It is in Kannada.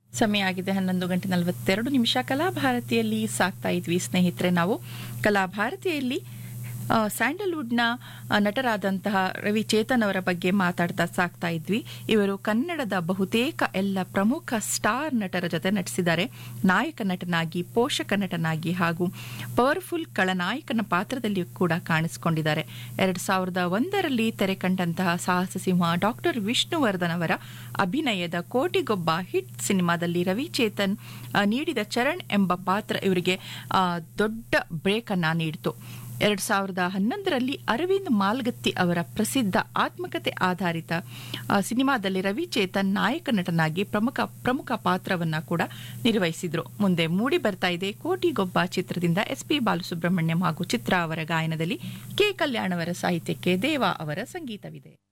ಸಮಯ ಆಗಿದೆ ಹನ್ನೊಂದು ಗಂಟೆ ನಲವತ್ತೆರಡು ನಿಮಿಷ ಕಲಾಭಾರತಿಯಲ್ಲಿ ಸಾಕ್ತಾ ಇದ್ವಿ ಸ್ನೇಹಿತರೆ ನಾವು ಕಲಾಭಾರತಿಯಲ್ಲಿ ಆ, ಸ್ಯಾಂಡಲ್ವುಡ್ನ ಆ, ನಟರಾದಂತಹ ರವಿ ಚೇತನ್ ಅವರ ಬಗ್ಗೆ ಮಾತಾಡ್ತಾ ಸಾಕ್ತಾ ಇದ್ವಿ ಇವರು ಕನ್ನಡದ ಬಹುತೇಕ ಎಲ್ಲ ಪ್ರಮುಖ ಸ್ಟಾರ್ ನಟರ ಜೊತೆ ನಟಿಸಿದ್ದಾರೆ ನಾಯಕ ನಟನಾಗಿ ಪೋಷಕ ನಟನಾಗಿ ಹಾಗೂ ಪವರ್ಫುಲ್ ಖಳನಾಯಕನ ಪಾತ್ರದಲ್ಲಿ ಕೂಡ ಕಾಣಿಸಿಕೊಂಡಿದ್ದಾರೆ ಎರಡ್ ಸಾವಿರದ ಒಂದರಲ್ಲಿ ತೆರೆ ಕಂಡಂತಹ ಸಾಹಸ ಸಿಂಹ ಡಾಕ್ಟರ್ ವಿಷ್ಣುವರ್ಧನ್ ಅವರ ಅಭಿನಯದ ಕೋಟಿಗೊಬ್ಬ ಹಿಟ್ ಸಿನಿಮಾದಲ್ಲಿ ರವಿಚೇತನ್ ಆ, ನೀಡಿದ ಚರಣ್ ಎಂಬ ಪಾತ್ರ ಇವರಿಗೆ ಆ, ದೊಡ್ಡ ಬ್ರೇಕ್ ಅನ್ನ ನೀಡಿತು ಎರಡ್ ಸಾವಿರದ ಹನ್ನೊಂದರಲ್ಲಿ ಅರವಿಂದ್ ಮಾಲ್ಗತ್ತಿ ಅವರ ಪ್ರಸಿದ್ಧ ಆತ್ಮಕತೆ ಆಧಾರಿತ ಆ, ಸಿನಿಮಾದಲ್ಲಿ ರವಿಚೇತನ್ ನಾಯಕ ನಟನಾಗಿ ಪ್ರಮುಖ ಪ್ರಮುಖ ಪಾತ್ರವನ್ನ ಕೂಡ ನಿರ್ವಹಿಸಿದ್ರು ಮುಂದೆ ಮೂಡಿ ಬರ್ತಾ ಇದೆ ಕೋಟಿಗೊಬ್ಬ ಚಿತ್ರದಿಂದ ಎಸ್ ಪಿ ಬಾಲಸುಬ್ರಹ್ಮಣ್ಯಂ ಹಾಗೂ ಚಿತ್ರ ಅವರ ಗಾಯನದಲ್ಲಿ ಕೆ ಕಲ್ಯಾಣ್ ಅವರ ಸಾಹಿತ್ಯಕ್ಕೆ ದೇವಾ ಅವರ ಸಂಗೀತವಿದೆ